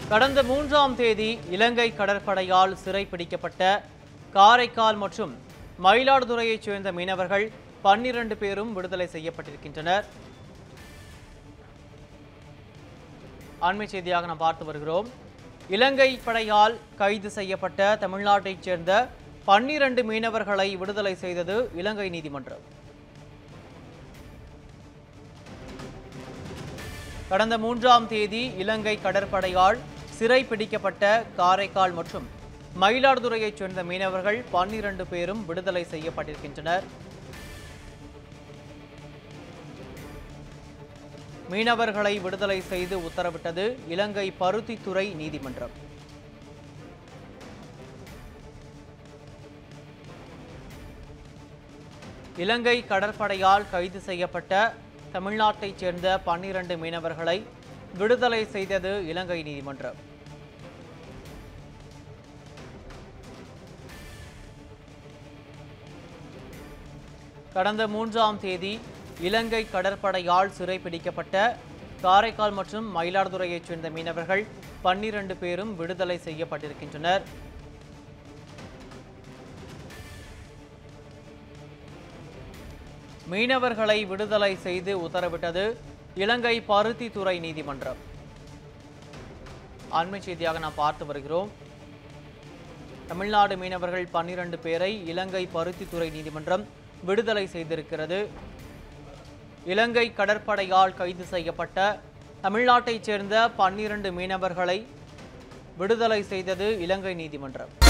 கடந்த மூன்றாம் தேதி இலங்கை கடற்படையால் சிறைப்பிடிக்கப்பட்ட காரைக்கால் மற்றும் மயிலாடுதுறையைச் சேர்ந்த மீனவர்கள் பன்னிரண்டு பேரும் விடுதலை செய்யப்பட்டிருக்கின்றனர் அண்மை செய்தியாக நாம் பார்த்து வருகிறோம் இலங்கை படையால் கைது செய்யப்பட்ட தமிழ்நாட்டைச் சேர்ந்த பன்னிரண்டு மீனவர்களை விடுதலை செய்தது இலங்கை நீதிமன்றம் கடந்த மூன்றாம் தேதி இலங்கை கடற்படையால் சிறை பிடிக்கப்பட்ட காரைக்கால் மற்றும் மயிலாடுதுறையைச் சேர்ந்த மீனவர்கள் பன்னிரண்டு பேரும் விடுதலை செய்யப்பட்டிருக்கின்றனர் மீனவர்களை விடுதலை செய்து உத்தரவிட்டது இலங்கை பருத்தித்துறை நீதிமன்றம் இலங்கை கடற்படையால் கைது செய்யப்பட்ட தமிழ்நாட்டைச் சேர்ந்த பன்னிரண்டு மீனவர்களை விடுதலை செய்தது இலங்கை நீதிமன்றம் கடந்த மூன்றாம் தேதி இலங்கை கடற்படையால் சிறைப்பிடிக்கப்பட்ட காரைக்கால் மற்றும் மயிலாடுதுறையைச் சேர்ந்த மீனவர்கள் பன்னிரண்டு பேரும் விடுதலை செய்யப்பட்டிருக்கின்றனர் மீனவர்களை விடுதலை செய்து உத்தரவிட்டது இலங்கை பருத்தித்துறை நீதிமன்றம் அண்மை செய்தியாக நாம் பார்த்து வருகிறோம் தமிழ்நாடு மீனவர்கள் பன்னிரண்டு பேரை இலங்கை பருத்தித்துறை நீதிமன்றம் விடுதலை செய்திருக்கிறது இலங்கை கடற்படையால் கைது செய்யப்பட்ட தமிழ்நாட்டைச் சேர்ந்த பன்னிரண்டு மீனவர்களை விடுதலை செய்தது இலங்கை நீதிமன்றம்